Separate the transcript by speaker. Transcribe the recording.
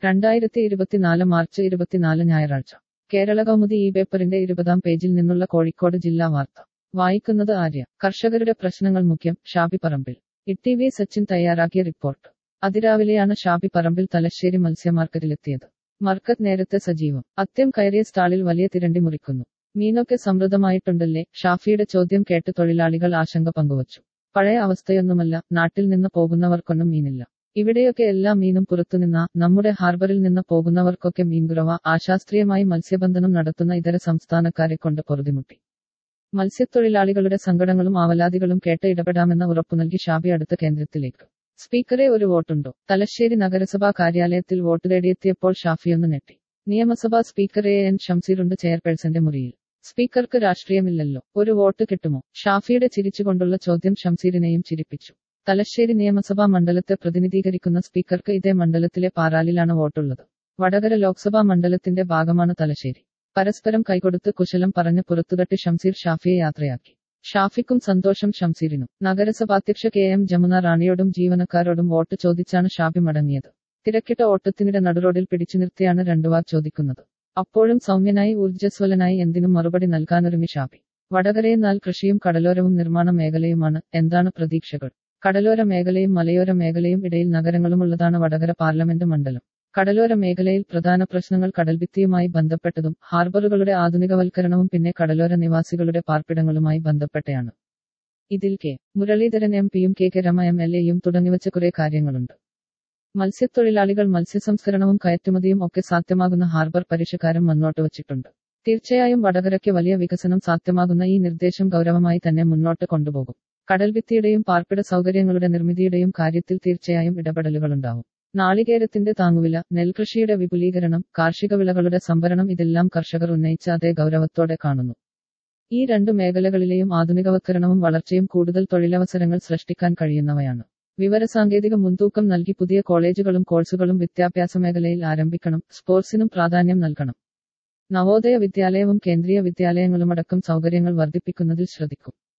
Speaker 1: രണ്ടായിരത്തി ഇരുപത്തിനാല് മാർച്ച് ഇരുപത്തിനാല് ഞായറാഴ്ച കേരള കൗമുദി ഈ പേപ്പറിന്റെ ഇരുപതാം പേജിൽ നിന്നുള്ള കോഴിക്കോട് ജില്ലാ വാർത്ത വായിക്കുന്നത് ആര്യ കർഷകരുടെ പ്രശ്നങ്ങൾ മുഖ്യം ഷാബി പറമ്പിൽ ഇ വി സച്ചിൻ തയ്യാറാക്കിയ റിപ്പോർട്ട് അതിരാവിലെയാണ് ഷാബി പറമ്പിൽ തലശ്ശേരി മത്സ്യ മാർക്കറ്റിലെത്തിയത് മാർക്കറ്റ് നേരത്തെ സജീവം അത്യം കയറിയ സ്റ്റാളിൽ വലിയ തിരണ്ടി മുറിക്കുന്നു മീനൊക്കെ സമൃദ്ധമായിട്ടുണ്ടല്ലേ ഷാഫിയുടെ ചോദ്യം കേട്ട് തൊഴിലാളികൾ ആശങ്ക പങ്കുവച്ചു പഴയ അവസ്ഥയൊന്നുമല്ല നാട്ടിൽ നിന്ന് പോകുന്നവർക്കൊന്നും മീനില്ല ഇവിടെയൊക്കെ എല്ലാ മീനും പുറത്തുനിന്ന നമ്മുടെ ഹാർബറിൽ നിന്ന് പോകുന്നവർക്കൊക്കെ മീൻകുറവ അശാസ്ത്രീയമായി മത്സ്യബന്ധനം നടത്തുന്ന ഇതര സംസ്ഥാനക്കാരെ കൊണ്ട് പൊറുതിമുട്ടി മത്സ്യത്തൊഴിലാളികളുടെ സങ്കടങ്ങളും ആവലാതികളും കേട്ട് ഇടപെടാമെന്ന ഉറപ്പു നൽകി ഷാബി അടുത്ത കേന്ദ്രത്തിലേക്ക് സ്പീക്കറെ ഒരു വോട്ടുണ്ടോ തലശ്ശേരി നഗരസഭാ കാര്യാലയത്തിൽ വോട്ട് തേടിയെത്തിയപ്പോൾ ഷാഫിയൊന്ന് ഞെട്ടി നിയമസഭാ സ്പീക്കർ എ എൻ ഷംസീറുണ്ട് ചെയർപേഴ്സന്റെ മുറിയിൽ സ്പീക്കർക്ക് രാഷ്ട്രീയമില്ലല്ലോ ഒരു വോട്ട് കിട്ടുമോ ഷാഫിയുടെ ചിരിച്ചുകൊണ്ടുള്ള ചോദ്യം ഷംസീറിനെയും ചിരിപ്പിച്ചു തലശ്ശേരി നിയമസഭാ മണ്ഡലത്തെ പ്രതിനിധീകരിക്കുന്ന സ്പീക്കർക്ക് ഇതേ മണ്ഡലത്തിലെ പാറാലിലാണ് വോട്ടുള്ളത് വടകര ലോക്സഭാ മണ്ഡലത്തിന്റെ ഭാഗമാണ് തലശ്ശേരി പരസ്പരം കൈകൊടുത്ത് കുശലം പറഞ്ഞ് പുറത്തുതട്ടി ഷംസീർ ഷാഫിയെ യാത്രയാക്കി ഷാഫിക്കും സന്തോഷം ഷംസീറിനും നഗരസഭാധ്യക്ഷ കെ എം ജമുന റാണിയോടും ജീവനക്കാരോടും വോട്ട് ചോദിച്ചാണ് ഷാഫി മടങ്ങിയത് തിരക്കിട്ട ഓട്ടത്തിനിടെ നടുറോഡിൽ പിടിച്ചു നിർത്തിയാണ് രണ്ടുവാർ ചോദിക്കുന്നത് അപ്പോഴും സൗമ്യനായി ഊർജ്ജസ്വലനായി എന്തിനും മറുപടി നൽകാനൊരുങ്ങി ഷാഫി വടകരയെന്നാൽ കൃഷിയും കടലോരവും നിർമ്മാണ മേഖലയുമാണ് എന്താണ് പ്രതീക്ഷകൾ കടലോര മേഖലയും മലയോര മേഖലയും ഇടയിൽ നഗരങ്ങളുമുള്ളതാണ് വടകര പാർലമെന്റ് മണ്ഡലം കടലോര മേഖലയിൽ പ്രധാന പ്രശ്നങ്ങൾ കടൽഭിത്തിയുമായി ബന്ധപ്പെട്ടതും ഹാർബറുകളുടെ ആധുനികവൽക്കരണവും പിന്നെ കടലോര നിവാസികളുടെ പാർപ്പിടങ്ങളുമായി ബന്ധപ്പെട്ടയാണ് ഇതിൽ കെ മുരളീധരൻ എം പിയും K K Rama M L എയും തുടങ്ങിവച്ച കുറെ കാര്യങ്ങളുണ്ട് മത്സ്യത്തൊഴിലാളികൾ മത്സ്യസംസ്കരണവും കയറ്റുമതിയും ഒക്കെ സാധ്യമാകുന്ന ഹാർബർ പരിഷ്കാരം മുന്നോട്ട് വച്ചിട്ടുണ്ട് തീർച്ചയായും വടകരയ്ക്ക് വലിയ വികസനം സാധ്യമാകുന്ന ഈ നിർദ്ദേശം ഗൗരവമായി തന്നെ മുന്നോട്ട് കൊണ്ടുപോകും കടൽഭിത്തിയുടെയും പാർപ്പിട സൗകര്യങ്ങളുടെ നിർമ്മിതിയുടെയും കാര്യത്തിൽ തീർച്ചയായും ഇടപെടലുകളുണ്ടാവും നാളികേരത്തിന്റെ താങ്ങുവില നെൽകൃഷിയുടെ വിപുലീകരണം കാർഷിക വിളകളുടെ സംഭരണം ഇതെല്ലാം കർഷകർ ഉന്നയിച്ച അതേ ഗൗരവത്തോടെ കാണുന്നു ഈ രണ്ടു മേഖലകളിലെയും ആധുനികവൽക്കരണവും വളർച്ചയും കൂടുതൽ തൊഴിലവസരങ്ങൾ സൃഷ്ടിക്കാൻ കഴിയുന്നവയാണ് വിവരസാങ്കേതിക മുൻതൂക്കം നൽകി പുതിയ കോളേജുകളും കോഴ്സുകളും വിദ്യാഭ്യാസ മേഖലയിൽ ആരംഭിക്കണം സ്പോർട്സിനും പ്രാധാന്യം നൽകണം നവോദയ വിദ്യാലയവും കേന്ദ്രീയ വിദ്യാലയങ്ങളുമടക്കം സൗകര്യങ്ങൾ വർദ്ധിപ്പിക്കുന്നതിൽ ശ്രദ്ധിക്കും